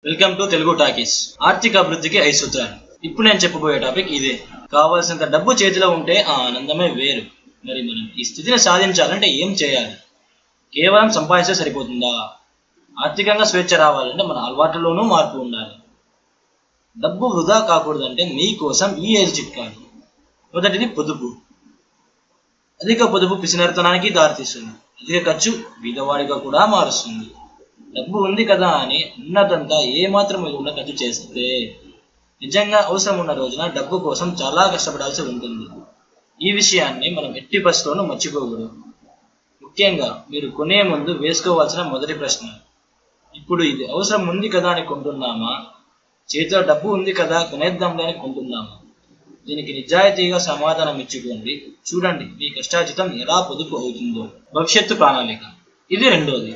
welcome to Telugu talkies ఆర్థిక అభివృద్ధికి ఐదు సూత్రాలు ఇప్పుడు నేను చెప్పబోయే టాపిక్ ఇదే కావాల్సినంత డబ్బు చేతిలో ఉంటే ఆ ఆనందమే వేరు మరి మనం ఈ స్థితిని సాధించాలంటే ఏం చేయాలి కేవలం సంపాదిస్తే సరిపోతుందా ఆర్థికంగా స్వేచ్ఛ రావాలంటే మన అలవాట్లలోనూ మార్పు ఉండాలి డబ్బు వృధా కాకూడదంటే మీకోసం ఈ ఐదు చిట్కాలు మొదటిది పొదుపు అధిక పొదుపు పిసినరితనానికి దారితీస్తుంది అధిక ఖర్చు బీదవాడిగా కూడా మారుస్తుంది డబ్బు ఉంది కదా అని ఉన్నదంతా ఏమాత్రం ఇవ్వకుండా ఖర్చు చేస్తే నిజంగా అవసరం ఉన్న రోజున డబ్బు కోసం చాలా కష్టపడాల్సి ఉంటుంది ఈ విషయాన్ని మనం ఎట్టి పరిస్థితుల్లోనూ మర్చిపోకూడదు ముఖ్యంగా మీరు కొనే ముందు వేసుకోవాల్సిన మొదటి ప్రశ్న ఇప్పుడు ఇది అవసరం ఉంది కదా అని కొంటున్నామా చేతిలో డబ్బు ఉంది కదా కొనేద్దాంలే అని కొంటున్నామా దీనికి నిజాయితీగా సమాధానం ఇచ్చుకోండి చూడండి మీ కష్టార్జితం ఎలా పొదుపు అవుతుందో భవిష్యత్తు ప్రణాళిక ఇది రెండోది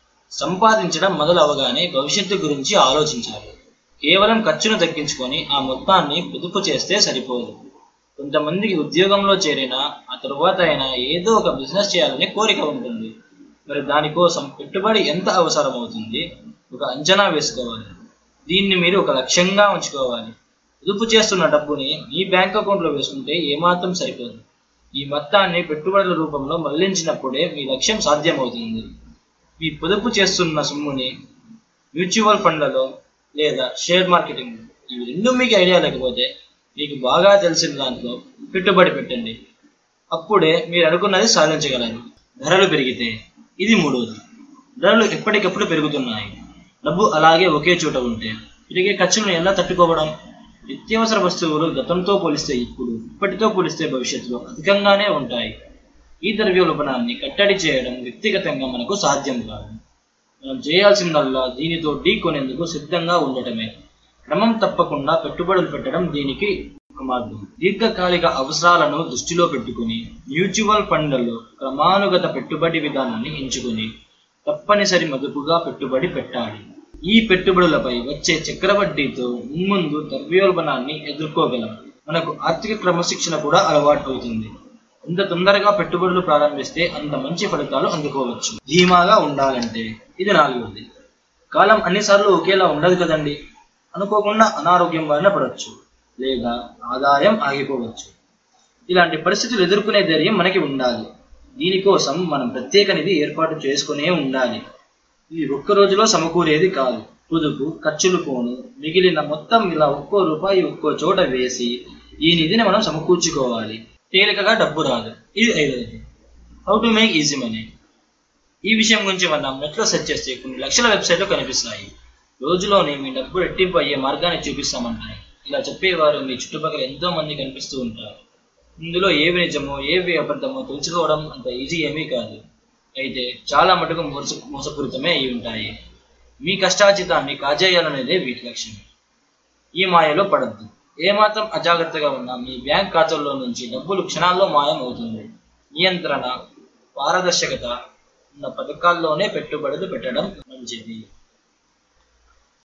సంపాదించడం మొదలవగానే భవిష్యత్తు గురించి ఆలోచించాలి కేవలం ఖర్చును తగ్గించుకొని ఆ మొత్తాన్ని పొదుపు చేస్తే సరిపోదు కొంతమందికి ఉద్యోగంలో చేరినా ఆ తరువాత అయినా ఏదో ఒక బిజినెస్ చేయాలనే కోరిక ఉంటుంది మరి దానికోసం పెట్టుబడి ఎంత అవసరం అవుతుంది ఒక అంచనా వేసుకోవాలి దీన్ని మీరు ఒక లక్ష్యంగా ఉంచుకోవాలి పొదుపు చేస్తున్న డబ్బుని మీ బ్యాంక్ అకౌంట్లో వేసుకుంటే ఏమాత్రం సరిపోదు ఈ మొత్తాన్ని పెట్టుబడుల రూపంలో మళ్లించినప్పుడే మీ లక్ష్యం సాధ్యమవుతుంది మీ పొదుపు చేస్తున్న సొమ్ముని మ్యూచువల్ ఫండ్లలో లేదా షేర్ మార్కెటింగ్ ఇవి రెండు మీకు ఐడియా లేకపోతే మీకు బాగా తెలిసిన దాంట్లో పెట్టుబడి పెట్టండి అప్పుడే మీరు అనుకున్నది సాధించగలరు ధరలు పెరిగితే ఇది మూడవది ధరలు ఎప్పటికప్పుడు పెరుగుతున్నాయి డబ్బు అలాగే ఒకే చోట ఉంటే పెరిగే ఖర్చులను ఎలా తట్టుకోవడం నిత్యావసర వస్తువులు గతంతో పోలిస్తే ఇప్పుడు ఇప్పటితో పోలిస్తే భవిష్యత్తులో అధికంగానే ఉంటాయి ఈ ద్రవ్యోల్బణాన్ని కట్టడి చేయడం వ్యక్తిగతంగా మనకు సాధ్యం కాదు మనం చేయాల్సిందల్లా దీనితో ఢీ కొనేందుకు సిద్ధంగా ఉండటమే క్రమం తప్పకుండా పెట్టుబడులు పెట్టడం దీనికి ఒక మార్గం దీర్ఘకాలిక అవసరాలను దృష్టిలో పెట్టుకుని మ్యూచువల్ ఫండ్లలో క్రమానుగత పెట్టుబడి విధానాన్ని ఎంచుకుని తప్పనిసరి మదుపుగా పెట్టుబడి పెట్టాలి ఈ పెట్టుబడులపై వచ్చే చక్రవడ్డీతో మున్ముందు ద్రవ్యోల్బణాన్ని ఎదుర్కోగలం మనకు ఆర్థిక క్రమశిక్షణ కూడా అలవాటు అవుతుంది ఎంత తొందరగా పెట్టుబడులు ప్రారంభిస్తే అంత మంచి ఫలితాలు అందుకోవచ్చు ధీమాగా ఉండాలంటే ఇది నాలుగవది కాలం అన్నిసార్లు ఒకేలా ఉండదు కదండి అనుకోకుండా అనారోగ్యం బారిన పడవచ్చు లేదా ఆదాయం ఆగిపోవచ్చు ఇలాంటి పరిస్థితులు ఎదుర్కొనే ధైర్యం మనకి ఉండాలి దీనికోసం మనం ప్రత్యేక నిధి ఏర్పాటు చేసుకునే ఉండాలి ఇది ఒక్క రోజులో సమకూరేది కాదు పొదుపు ఖర్చులు పోను మిగిలిన మొత్తం ఇలా ఒక్కో రూపాయి ఒక్కో చోట వేసి ఈ నిధిని మనం సమకూర్చుకోవాలి తేలికగా డబ్బు రాదు ఇది ఐదవది how to make easy money ఈ విషయం గురించి మనం నెట్లో సెర్చ్ చేస్తే కొన్ని లక్షల వెబ్సైట్లు కనిపిస్తాయి రోజులోనే మీ డబ్బు రెట్టింపు అయ్యే మార్గాన్ని చూపిస్తామంటాయి ఇలా చెప్పేవారు మీ చుట్టుపక్కల ఎంతో మంది కనిపిస్తూ ఉంటారు ఇందులో ఏవి నిజమో ఏవి అబద్ధమో తెలుసుకోవడం అంత ఈజీ ఏమీ కాదు అయితే చాలా మటుకు మోస మోసపూరితమే అయి ఉంటాయి మీ కష్టార్జితాన్ని కాజేయాలనేదే వీటి లక్ష్యం ఈ మాయలో పడద్దు ఏమాత్రం అజాగ్రత్తగా ఉన్నా మీ బ్యాంక్ ఖాతాల్లో నుంచి డబ్బులు క్షణాల్లో మాయం అవుతుంది నియంత్రణ పారదర్శకత ఉన్న పథకాల్లోనే పెట్టుబడులు పెట్టడం మంచిది